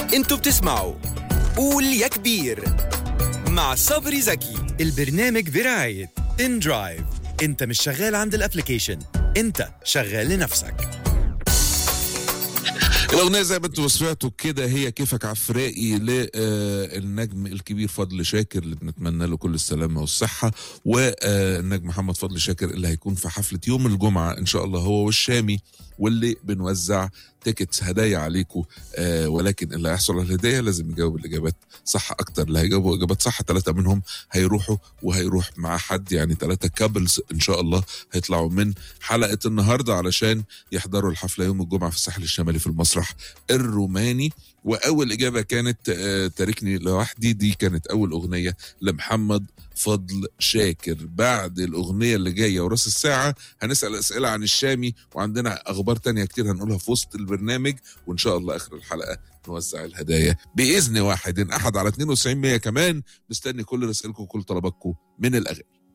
انتوا بتسمعوا قول يا كبير مع صبري زكي البرنامج برعاية ان درايف انت مش شغال عند الابليكيشن انت شغال لنفسك الأغنية زي ما انتم سمعتوا كده هي كيفك عفرائي للنجم الكبير فضل شاكر اللي بنتمنى له كل السلامة والصحة والنجم محمد فضل شاكر اللي هيكون في حفلة يوم الجمعة إن شاء الله هو والشامي واللي بنوزع تيكتس هدايا عليكم آه ولكن اللي هيحصل على الهدايا لازم يجاوب الإجابات صح أكتر اللي هيجاوبوا إجابات صح ثلاثة منهم هيروحوا وهيروح مع حد يعني ثلاثة كابلز إن شاء الله هيطلعوا من حلقة النهاردة علشان يحضروا الحفلة يوم الجمعة في الساحل الشمالي في المسرح الروماني واول اجابه كانت آه، تاركني لوحدي دي كانت اول اغنيه لمحمد فضل شاكر بعد الاغنيه اللي جايه وراس الساعه هنسال اسئله عن الشامي وعندنا اخبار تانية كتير هنقولها في وسط البرنامج وان شاء الله اخر الحلقه نوزع الهدايا باذن واحد احد على 92 100 كمان مستني كل رسائلكم وكل طلباتكم من الاغاني